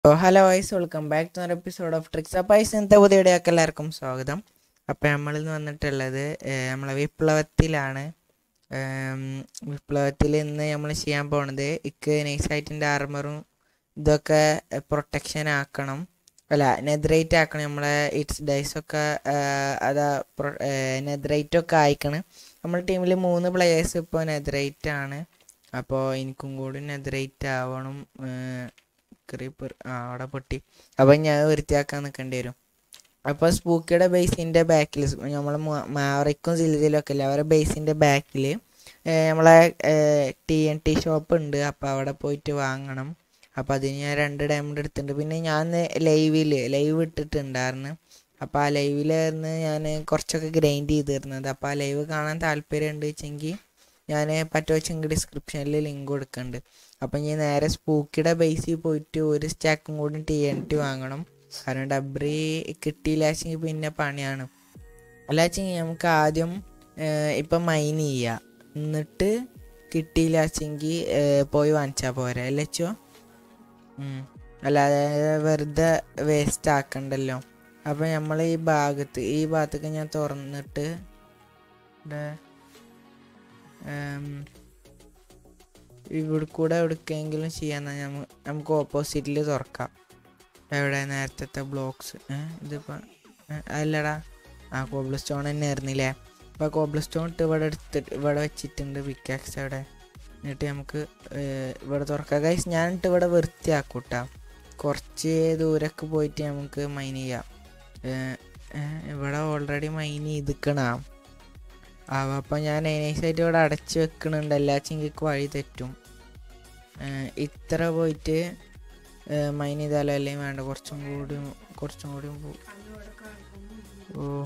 Hello guys welcome back to ഒരു episode of tricks അപ്പോൾ ഐസ് ഇന്നത്തെ പുതിയ വീഡിയോക്ക് എല്ലാവർക്കും സ്വാഗതം അപ്പോൾ നമ്മളിന്ന് വന്നിട്ടുള്ളത് ഏഹ്, നമ്മളെ വിപ്ലവത്തിലാണ് ഏം, വിപ്ലവത്തിൽ ഇന്ന് നമ്മൾ ചെയ്യാൻ പോണത് ഇക്ക് നൈസായിട്ടിൻ്റെ ആർമറും ഇതൊക്കെ പ്രൊട്ടക്ഷൻ ആക്കണം അല്ല നെദ്രൈറ്റ് ആക്കണം നമ്മളെ ഇറ്റ്സ് ഡൈസൊക്കെ അതാ നെദ്രൈറ്റ് ഒക്കെ അയക്കണം നമ്മുടെ ടീമിൽ മൂന്ന് പ്ലെയേഴ്സ് ഇപ്പോൾ നെദ്രൈറ്റ് ആണ് അപ്പോൾ എനിക്കും കൂടി നെദ്രൈറ്റ് ആവണം ഏഹ്, ക്രീപ്പർ ആ അവിടെ പൊട്ടി അപ്പം ഞാൻ വൃത്തിയാക്കാൻ നിൽക്കേണ്ടി വരും അപ്പോൾ സ്പൂക്കിയുടെ ബേസിൻ്റെ ബാക്കിൽ നമ്മൾ മാവറിക്കും സിലിതിലും ഒക്കെ ഇല്ല അവരുടെ ബേസിൻ്റെ ബാക്കിൽ നമ്മളെ ടി എൻ ടി ഷോപ്പ് ഉണ്ട് അപ്പോൾ അവിടെ പോയിട്ട് വാങ്ങണം അപ്പോൾ അതിന് ഞാൻ രണ്ട് ഡയമണ്ട് എടുത്തിട്ടുണ്ട് പിന്നെ ഞാൻ ലൈവിൽ ലൈവ് ഇട്ടിട്ടുണ്ടായിരുന്നു അപ്പോൾ ആ ലൈവിലായിരുന്നു ഞാൻ കുറച്ചൊക്കെ ഗ്രൈൻഡ് ചെയ്തിരുന്നത് അപ്പോൾ ആ ലൈവ് കാണാൻ താല്പര്യം ഉണ്ട് വെച്ചെങ്കിൽ ഞാൻ പറ്റുവെച്ചെങ്കിൽ ഡിസ്ക്രിപ്ഷനിൽ ലിങ്ക് കൊടുക്കുന്നുണ്ട് അപ്പം ഞാൻ നേരെ സ്പൂക്കിയുടെ ബേസിൽ പോയിട്ട് ഒരു സ്റ്റാക്കും കൂടി ടി എൻ ടി വാങ്ങണം കാരണം ഡബ്രി കിട്ടിയില്ലാച്ചെങ്കിൽ പിന്നെ പണിയാണ് അല്ലാച്ചെങ്കിൽ നമുക്ക് ആദ്യം ഏഹ്, ഇപ്പം മൈൻ ചെയ്യുക എന്നിട്ട് കിട്ടിയില്ലാച്ചെങ്കിൽ പോയി വാങ്ങിച്ചാൽ പോരെ അല്ലച്ചോ അല്ലാതെ വെറുതെ വേസ്റ്റ് ആക്കണ്ടല്ലോ അപ്പം നമ്മൾ ഈ ഭാഗത്ത് ഈ ഭാഗത്തേക്ക് ഞാൻ തുറന്നിട്ട് ഇവിടെ ഇവിടെ കൂടെ എവിടേക്കെങ്കിലും ചെയ്യാന്നാ ഞമ്മ നമുക്ക് ഓപ്പോസിറ്റിൽ തുറക്കാം എവിടെ നേരത്തെ ബ്ലോക്സ് ഇതിപ്പോൾ അല്ലടാ ആ കോബിൾ സ്റ്റോൺ തന്നെ ആയിരുന്നില്ലേ അപ്പോൾ കോബിൾ സ്റ്റോൺ ഇട്ട് ഇവിടെ എടുത്തിട്ട് ഇവിടെ വെച്ചിട്ടുണ്ട് പിക്കാക്സ് അവിടെ എന്നിട്ട് നമുക്ക് ഏഹ്, ഇവിടെ തുറക്കാം ഗൈസ് ഞാനിട്ട് ഇവിടെ വൃത്തിയാക്കൂട്ടാ കുറച്ച് ദൂരൊക്കെ പോയിട്ട് നമുക്ക് മൈൻ ചെയ്യാം ഏഹ്, ഏഹ്, ഇവിടെ ഓൾറെഡി മൈൻ ചെയ്തിക്കണം ആ അപ്പം ഞാൻ നൈസായിട്ട് ഇവിടെ അടച്ച് വെക്കണുണ്ട് എല്ലാച്ചെങ്കിൽ വഴി തെറ്റും ഏഹ് ഇത്ര പോയിട്ട് മൈൻ ചെയ്താലോ അല്ലെങ്കിൽ വേണ്ട കുറച്ചും കൂടി കുറച്ചും കൂടി പോ- ഓ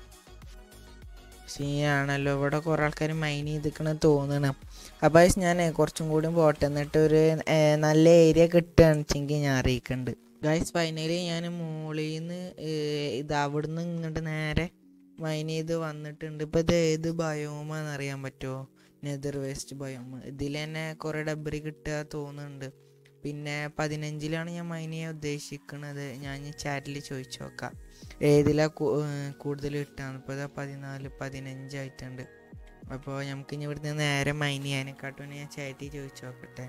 സീനാണല്ലോ ഇവിടെ കുറേ ആൾക്കാർ മൈൻ ചെയ്തിക്കണ തോന്നണം അപ്പോൾ അത് ഞാൻ കുറച്ചും കൂടി പോട്ടെ എന്നിട്ട് ഒരു ഏഹ്, നല്ല ഏരിയ കിട്ടുകയാണെന്ന് വെച്ചെങ്കിൽ ഞാൻ അറിയിക്കുന്നുണ്ട് ഗൈസ് ഫൈനലി ഞാൻ മുകളിൽ നിന്ന് ഇത് അവിടുന്ന് ഇങ്ങോട്ട് നേരെ മൈൻ ചെയ്ത് വന്നിട്ടുണ്ട് ഇപ്പം ഇത് ഏത് ബയോമാന്ന് അറിയാൻ പറ്റുമോ നെതർ വേസ്റ്റ് ബയോം ഇതിൽ തന്നെ കുറേ ഡബറി കിട്ടുക തോന്നുന്നുണ്ട് പിന്നെ പതിനഞ്ചിലാണ് ഞാൻ മൈൻ ചെയ്യാൻ ഉദ്ദേശിക്കുന്നത് ഞാൻ ചാറ്റിൽ ചോദിച്ചു നോക്കാം ഏതിലാ കൂടുതൽ കിട്ടുകയെന്ന് ഇപ്പോൾ ഇതാ പതിനാല് പതിനഞ്ചായിട്ടുണ്ട് അപ്പോൾ നമുക്ക് ഇനി ഇവിടുന്ന് നേരെ മൈൻ ചെയ്യാനെക്കാട്ടും ഞാൻ ചാറ്റിൽ ചോദിച്ചു നോക്കട്ടെ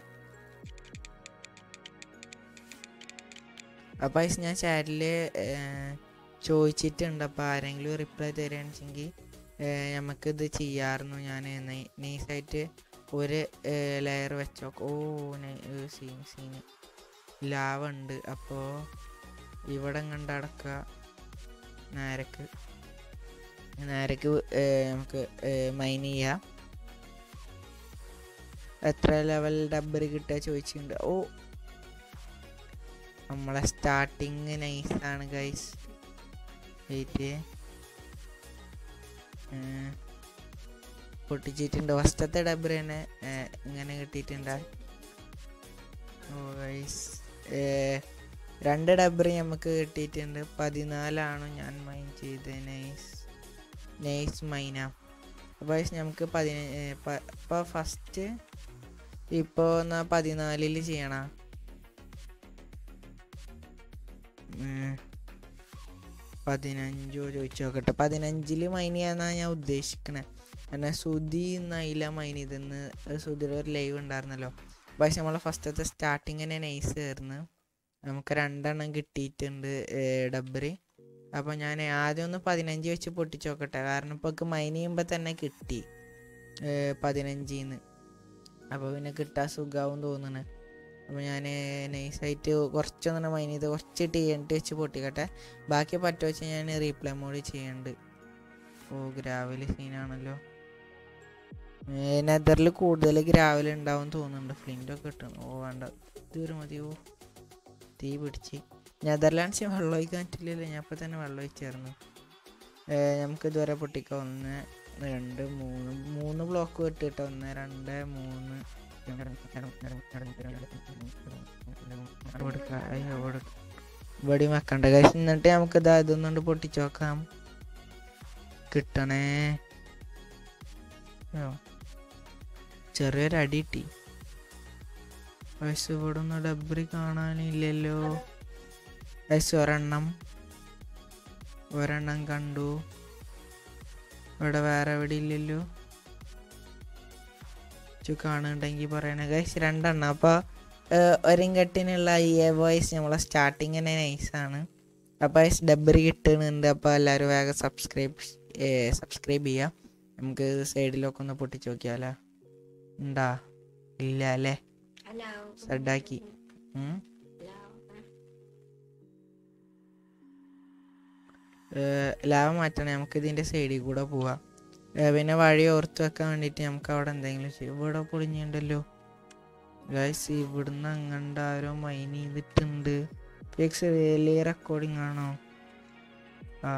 അപ്പോൾ ഐസ് ഞാൻ ചാറ്റിൽ ചോദിച്ചിട്ടുണ്ട് അപ്പോൾ ആരെങ്കിലും റിപ്ലൈ തരികയാണെന്നുവെച്ചെങ്കിൽ നമുക്കിത് ചെയ്യാമായിരുന്നു ഞാൻ നൈസായിട്ട് ഒരു ലെയർ വെച്ചോ ഓ സീൻ സീൻ ലാവ ഉണ്ട് അപ്പോൾ ഇവിടെ കണ്ടടക്കുക നേരക്ക് നേരക്ക് ഏർ, നമുക്ക് മൈൻ ചെയ്യാം എത്ര ലെവൽ ഡബ്ബർ കിട്ടുക ചോദിച്ചിട്ടുണ്ട് ഓ നമ്മളെ സ്റ്റാർട്ടിങ് നൈസാണ് ഗൈസ് വെയിറ്റ് പൊട്ടിച്ചിട്ടുണ്ട് ഫസ്റ്റത്തെ ഡബ്ബർ തന്നെ ഏർ, ഇങ്ങനെ കിട്ടിയിട്ടുണ്ട് ഓ ഗൈസ് രണ്ട് ഡബ്ബർ നമുക്ക് കിട്ടിയിട്ടുണ്ട് പതിനാലാണ് ഞാൻ മൈൻ ചെയ്ത് നൈസ് നൈസ് മൈന അപ്പോൾ ഗൈസ് നമുക്ക് പതിനഞ്ച് ഇപ്പോൾ ഫസ്റ്റ് ഇപ്പോൾ എന്നാൽ പതിനാലിൽ ചെയ്യണം ഉം. പതിനഞ്ചോ ചോദിച്ചു നോക്കട്ടെ പതിനഞ്ചിൽ മൈൻ ചെയ്യാന്നാണ് ഞാൻ ഉദ്ദേശിക്കണേ കാരണം സുധി നൈല മൈൻ ചെയ്തെന്ന് സുധിയുടെ ഒരു ലൈവ് ഉണ്ടായിരുന്നല്ലോ പക്ഷെ നമ്മളെ ഫസ്റ്റത്തെ സ്റ്റാർട്ടിങ് തന്നെ നൈസ് ആയിരുന്നു നമുക്ക് രണ്ടെണ്ണം കിട്ടിയിട്ടുണ്ട് ഡബ്ബറി അപ്പോൾ ഞാൻ ആദ്യം ഒന്ന് പതിനഞ്ച് വെച്ച് പൊട്ടിച്ച് നോക്കട്ടെ കാരണം ഇപ്പോൾ മൈൻ ചെയ്യുമ്പോൾ തന്നെ കിട്ടി പതിനഞ്ചിൽ നിന്ന് അപ്പോൾ പിന്നെ കിട്ടാൻ സുഖമാവും തോന്നുന്നു അപ്പോൾ ഞാൻ നൈസായിട്ട് കുറച്ചൊന്നും മൈൻ ചെയ്ത് കുറച്ച് ടി എൻ ടി വെച്ച് പൊട്ടിക്കട്ടെ ബാക്കി പറ്റുക വെച്ച് ഞാൻ റീപ്ലൈ മോഡ് ചെയ്യുന്നുണ്ട് ഓ ഗ്രാവൽ സീനാണല്ലോ നെതറിൽ കൂടുതൽ ഗ്രാവൽ ഉണ്ടാവും തോന്നുന്നുണ്ട് ഫ്ലിൻ്റ് ഒക്കെ കിട്ടണം ഓ വേണ്ട ഇതൊരു മതിയോ തീ പിടിച്ച് നെതർലാൻഡ്സ് വെള്ളം ഒഴിക്കാൻ പറ്റില്ലല്ലോ ഞാൻ ഇപ്പോൾ തന്നെ വെള്ളം ഒഴിച്ചായിരുന്നു നമുക്ക് ഇതുവരെ പൊട്ടിക്കാം ഒന്ന് രണ്ട് മൂന്ന് മൂന്ന് ബ്ലോക്ക് കിട്ടിട്ടോ ഒന്ന് രണ്ട് മൂന്ന് ഇവിടെ വെക്കണ്ട കഴിച്ച് എന്നിട്ട് നമുക്ക് ഇതാ ഇതൊന്നുകൊണ്ട് പൊട്ടിച്ചു നോക്കാം കിട്ടണേ അയ്യോ. ചെറിയൊരു അടി കിട്ടി വയസ്സ് ഇവിടെ ഒന്നും ഡബ്രി കാണാനില്ലല്ലോ വയസ്സ് ഒരെണ്ണം ഒരെണ്ണം കണ്ടു ഇവിടെ വേറെ എവിടെ ഇല്ലല്ലോ ചു കാണുന്നുണ്ടെങ്കിൽ പറയണ ഗൈസ് രണ്ടെണ്ണം അപ്പോൾ ഒരിങ്കട്ടിനുള്ള ഈ എ വോയിസ് നമ്മളെ സ്റ്റാർട്ടിങ് തന്നെ നൈസാണ് അപ്പോൾ ഗൈസ് ഡബ്രി കിട്ടുന്നുണ്ട് അപ്പോൾ എല്ലാവരും വേഗം സബ്സ്ക്രൈബ് സബ്സ്ക്രൈബ് ചെയ്യുക നമുക്ക് സൈഡിലൊക്കെ ഒന്ന് പൊട്ടിച്ച് നോക്കിയാലോ ഉണ്ടാ ഇല്ല അല്ലേ സഡാക്കി ഉം. ഏഹ് ലാഭം മാറ്റണേ നമുക്ക് ഇതിൻ്റെ സൈഡിൽ കൂടെ പോവാം ഏഹ് പിന്നെ വഴി ഓർത്ത് വെക്കാൻ വേണ്ടിയിട്ട് നമുക്ക് അവിടെ എന്തെങ്കിലും ചെയ്യും ഇവിടെ പൊളിഞ്ഞുണ്ടല്ലോ ഗൈസ് ഇവിടുന്ന് അങ്ങണ്ട് ആരോ മൈൻ ചെയ്തിട്ടുണ്ട് ഫിക്സ് വലിയ റെക്കോർഡിംഗ് ആണോ ആ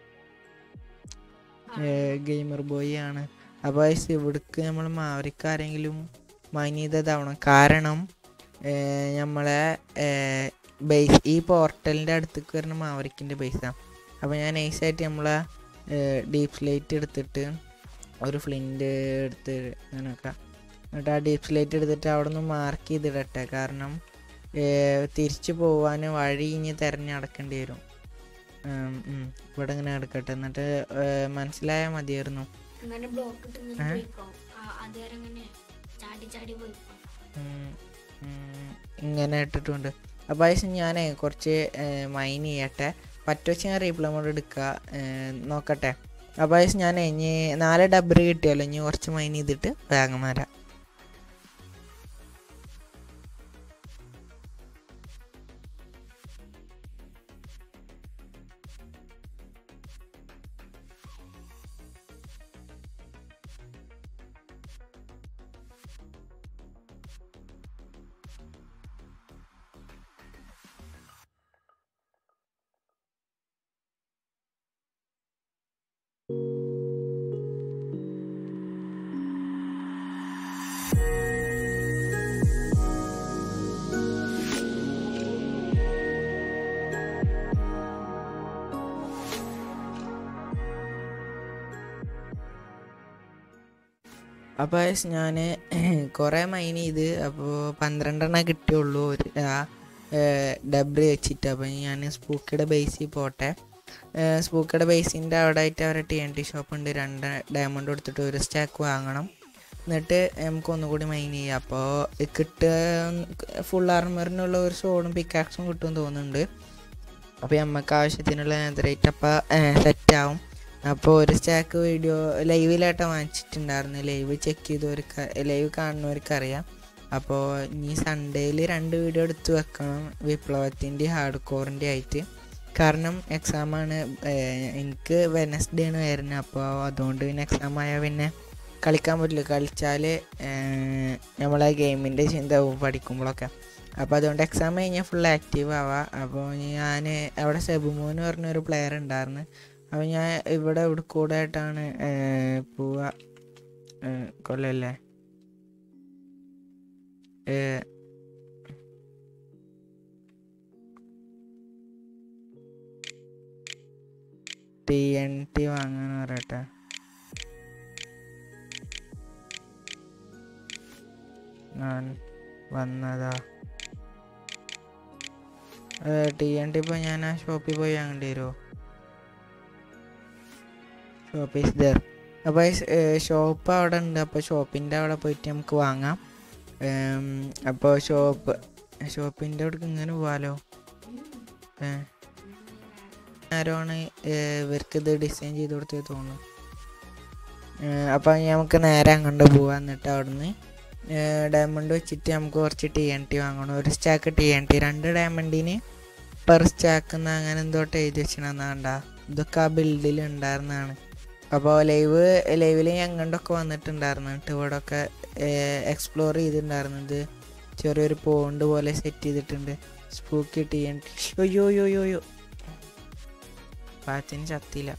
ഗെയിമർ ബോയ് ആണ് അപ്പോൾ ഗൈസ് ഇവിടേക്ക് നമ്മൾ മാവരിക്ക് ആരെങ്കിലും മൈൻ ചെയ്തതാവണം കാരണം ഏഹ് നമ്മളെ ബേസ് ഈ പോർട്ടലിൻ്റെ അടുത്തേക്ക് വരുന്ന മാവരിക്കിൻ്റെ ബേസാണ് അപ്പോൾ ഞാൻ നൈസായിട്ട് നമ്മളെ ഡീപ് സ്ലൈറ്റ് എടുത്തിട്ട് ഒരു ഫ്ലിൻറ്റ് എടുത്ത് അങ്ങനെയൊക്കെ എന്നിട്ട് ആ ഡീപ് സ്ലൈറ്റ് എടുത്തിട്ട് അവിടെ നിന്ന് മാർക്ക് ചെയ്തിടട്ടെ കാരണം ഏഹ് തിരിച്ചു പോവാൻ വഴി ഇനി തിരഞ്ഞടക്കേണ്ടി വരും ഉം, ഉം. ഇവിടെ ഇങ്ങനെ എടുക്കട്ടെ എന്നിട്ട് ഏഹ് മനസ്സിലായാൽ മതിയായിരുന്നു അങ്ങനെ ബ്ലോക്ക് ഇട്ട് ഇങ്ങനെ ഏ? പോയിക്കോ ആ, അതുവരെ അങ്ങനെ ചാടി ചാടി പോയിക്കോ ഉം, ഉം, ഇങ്ങനെ ഇട്ടിട്ടുണ്ട് അപ്പോൾ ആവശ്യം ഞാൻ കുറച്ച് മൈൻ ചെയ്യട്ടെ പറ്റുവെച്ച് ഞാൻ റീപ്ലൈ മോഡ് എടുക്കുക ഏഹ് നോക്കട്ടെ അപ്പോൾ ആവശ്യം ഞാൻ ഇനി നാല് ഡബറി കിട്ടിയല്ലോ ഇനി കുറച്ച് മൈൻ ചെയ്തിട്ട് വേഗം വരാം അപ്പോൾ ഞാൻ കുറേ മൈൻ ചെയ്ത് അപ്പോൾ പന്ത്രണ്ടെണ്ണം കിട്ടിയുള്ളൂ ഒരു ആ ഡബ്രി വെച്ചിട്ട് അപ്പോൾ ഞാൻ സ്പൂക്കിയുടെ ബേസിൽ പോട്ടെ സ്പൂക്കിയുടെ ബേസിൻ്റെ അവിടെ ആയിട്ട് അവരുടെ ടി എൻ ടി ഷോപ്പ് ഉണ്ട് രണ്ട് ഡയമണ്ട് കൊടുത്തിട്ട് ഒരു സ്റ്റാക്ക് വാങ്ങണം എന്നിട്ട് നമുക്ക് ഒന്നുകൂടി മൈൻ ചെയ്യാം അപ്പോൾ കിട്ടുക ഫുൾ ആർമറിനുള്ള ഒരു സോഡും പിക്കാക്സും കിട്ടുമെന്ന് തോന്നുന്നുണ്ട് അപ്പോൾ നമുക്ക് ആവശ്യത്തിനുള്ള നെതറേറ്റ് അപ്പോൾ സെറ്റ് ആവും അപ്പോൾ ഒരു സ്റ്റാക്ക് വീഡിയോ ലൈവിലായിട്ട് വാങ്ങിച്ചിട്ടുണ്ടായിരുന്നു ലൈവ് ചെക്ക് ചെയ്തവർക്ക് ലൈവ് കാണുന്നവർക്ക് അറിയാം അപ്പോൾ ഇനി സൺഡേയിൽ രണ്ട് വീഡിയോ എടുത്ത് വെക്കണം വിപ്ലവത്തിൻ്റെ ഹാർഡ് കോറിൻ്റെ ആയിട്ട് കാരണം എക്സാമാണ് എനിക്ക് വെനസ്ഡേ ആണ് വരുന്നത് അപ്പോൾ അതുകൊണ്ട് പിന്നെ എക്സാം ആയാൽ പിന്നെ കളിക്കാൻ പറ്റില്ല കളിച്ചാൽ നമ്മളെ ഗെയിമിൻ്റെ ചിന്ത പോവും പഠിക്കുമ്പോഴൊക്കെ അപ്പോൾ അതുകൊണ്ട് എക്സാം കഴിഞ്ഞാൽ ഫുൾ ആക്റ്റീവ് ആവാം അപ്പോൾ ഞാൻ അവിടെ സെബുമോൻ പറഞ്ഞൊരു പ്ലെയർ ഉണ്ടായിരുന്നു അപ്പോൾ ഞാൻ ഇവിടെ ഇവിടെ കൂടെ ആയിട്ടാണ് പോവുക കൊല്ലല്ലേ ടി എൻ ടി വാങ്ങാൻ പറയട്ടെ ഞാൻ വന്നതാ ടി എൻ ടി ഇപ്പോൾ ഞാൻ ആ ഷോപ്പിൽ പോയി വാങ്ങേണ്ടി വരുമോ ഷോപ്പ് ഈസ് ദർ അപ്പോൾ ഷോപ്പ് അവിടെ ഉണ്ട് അപ്പോൾ ഷോപ്പിൻ്റെ അവിടെ പോയിട്ട് നമുക്ക് വാങ്ങാം അപ്പോൾ ഷോപ്പ് ഷോപ്പിൻ്റെ അവിടേക്ക് ഇങ്ങനെ പോവാലോ ആരോണ് ഇവർക്ക് ഇത് ഡിസൈൻ ചെയ്ത് കൊടുത്തത് തോന്നുന്നു അപ്പോൾ നമുക്ക് നേരെ അങ്ങോട്ട് പോവാം എന്നിട്ട് അവിടുന്ന് ഡയമണ്ട് വെച്ചിട്ട് നമുക്ക് കുറച്ച് ടി എൻ ടി വാങ്ങണം ഒരു സ്റ്റാക്ക് ടി എൻ ടി രണ്ട് ഡയമണ്ടിന് പെർ സ്റ്റാക്ക് എന്ന് അങ്ങനെ എന്തോട്ട് എഴുതി വെച്ചിട്ടുണ്ടെന്നാണ്ട ഇതൊക്കെ ആ ബിൽഡിൽ ഉണ്ടായിരുന്നതാണ് അപ്പോൾ ലൈവ് ലൈവിൽ ഞങ്ങണ്ടൊക്കെ വന്നിട്ടുണ്ടായിരുന്നു എന്നിട്ട് ഇവിടെ ഒക്കെ എക്സ്പ്ലോർ ചെയ്തിട്ടുണ്ടായിരുന്നത് ചെറിയൊരു പോണ്ട് പോലെ സെറ്റ് ചെയ്തിട്ടുണ്ട് സ്പൂക്കി ടി എൻ ടി അയ്യോ അയ്യോ അയ്യോ അയ്യോ പാച്ചിന് ചത്തില്ല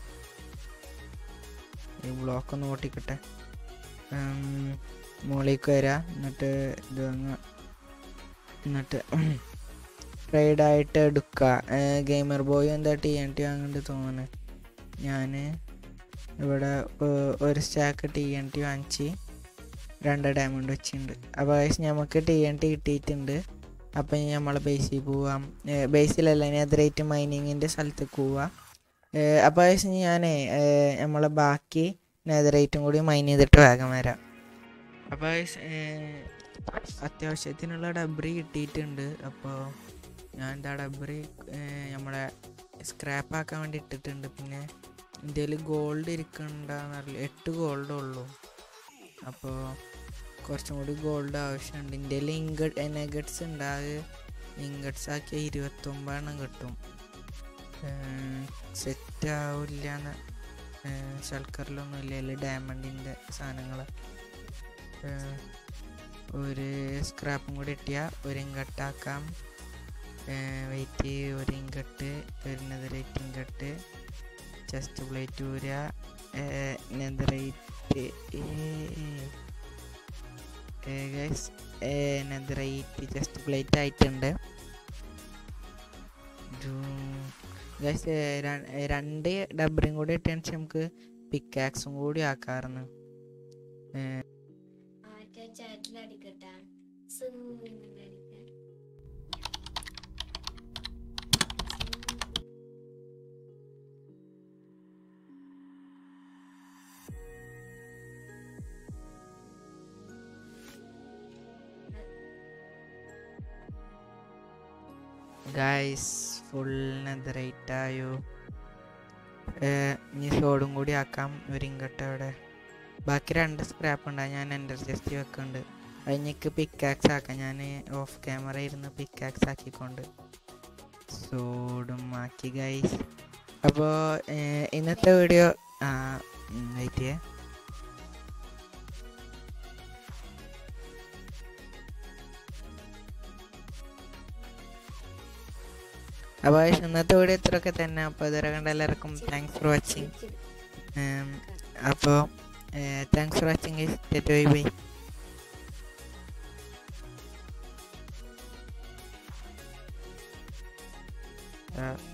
ഈ ബ്ലോക്ക് ഒന്ന് ഓട്ടിക്കട്ടെ മുകളിലേക്ക് വരാം എന്നിട്ട് ഇത് അങ്ങ് എന്നിട്ട് റൈഡായിട്ട് എടുക്കുക ഗെയിമർ ബോയ് എന്താ ടി എൻ ടി വാങ്ങേണ്ടി തോന്നുന്നു ഞാൻ ഇവിടെ ഒരു സ്റ്റാക്ക് ടി എൻ ടി വാങ്ങിച്ച് രണ്ട് ഡയമണ്ട് വെച്ചിട്ടുണ്ട് അപ്പോൾ ഗൈസ് നമുക്ക് ടി എൻ ടി കിട്ടിയിട്ടുണ്ട് അപ്പം ഇനി നമ്മൾ ബേസിൽ പോവാം ബേസിലല്ല നെതറേറ്റ് മൈനിങ്ങിൻ്റെ സ്ഥലത്തേക്ക് പോവാം അപ്പോൾ ഗൈസ് ഞാനേ നമ്മളെ ബാക്കി നെതറേറ്റും കൂടി മൈൻ ചെയ്തിട്ട് വേഗം വരാം അപ്പോൾ ഗൈസ് അത്യാവശ്യത്തിനുള്ള ഡബ്രി കിട്ടിയിട്ടുണ്ട് അപ്പോൾ ഞാൻ എന്താ ഡബ്രി നമ്മളെ സ്ക്രാപ്പ് ആക്കാൻ വേണ്ടി ഇട്ടിട്ടുണ്ട് പിന്നെ ഇന്ത്യയിൽ ഗോൾഡ് ഇരിക്കണ്ടെന്നറിയില്ല എട്ട് ഗോൾഡേ ഉള്ളൂ അപ്പോൾ കുറച്ചും കൂടി ഗോൾഡ് ആവശ്യമുണ്ട് ഇന്ത്യയിൽ ഇങ്കട്ട് നെഗറ്റ്സ് ഉണ്ടാകുക ഇങ്കട്സ് ആക്കിയ ഇരുപത്തൊമ്പതെണ്ണം കിട്ടും സെറ്റ് ആവില്ല എന്ന് ഷൽക്കറിലൊന്നും ഇല്ല അതിൽ ഡയമണ്ടിൻ്റെ സാധനങ്ങൾ ഒരു സ്ക്രാപ്പും കൂടി ഇട്ടിയാൽ ഒരു ഇങ്കട്ടാക്കാം വെയിറ്റ് ഒരു ഇങ്കട്ട് ഒരു നെതറേറ്റ് ഇങ്കട്ട് ചെസ്റ്റ് പ്ലേറ്റ് ഊരുക netherite guys netherite chest plate ആയിട്ടുണ്ട് ഗൈസ് രണ്ട് ഡബറിയും കൂടി ഇട്ടാണ് നമുക്ക് പിക്കാക്സും കൂടി ആക്കാറുണ്ട് മറ്റേ ചാറ്റിൽ അടിക്കട്ടെ സൂര്യൻ അടിക്കാൻ ഗൈസ് ഫുൾ നെതറേറ്റ് ആയോ ഇനി സോഡും കൂടി ആക്കാം ഒരു ഇങ്കട്ട് അവിടെ ബാക്കി രണ്ട് സ്ക്രാപ്പ് ഉണ്ട് ഞാൻ എൻ്റെ ജസ്റ്റ് വെക്കുന്നുണ്ട് അതിനേക്ക് പിക്കാക്സ് ആക്കാം ഞാൻ ഓഫ് ക്യാമറ ഇരുന്ന് പിക്കാക്സ് ആക്കിക്കൊണ്ട് സോഡും ആക്കി ഗൈസ് അപ്പോൾ ഇന്നത്തെ വീഡിയോ വെയിറ്റ് ചെയ്യാം അപ്പോൾ ഇന്നത്തെ വീഡിയോ ഇത്രയൊക്കെ തന്നെ അപ്പോൾ ഇതുവരെ കണ്ട എല്ലാവർക്കും താങ്ക്സ് ഫോർ വാച്ചിങ് അപ്പോൾ thanks for watching guys bye bye Uh,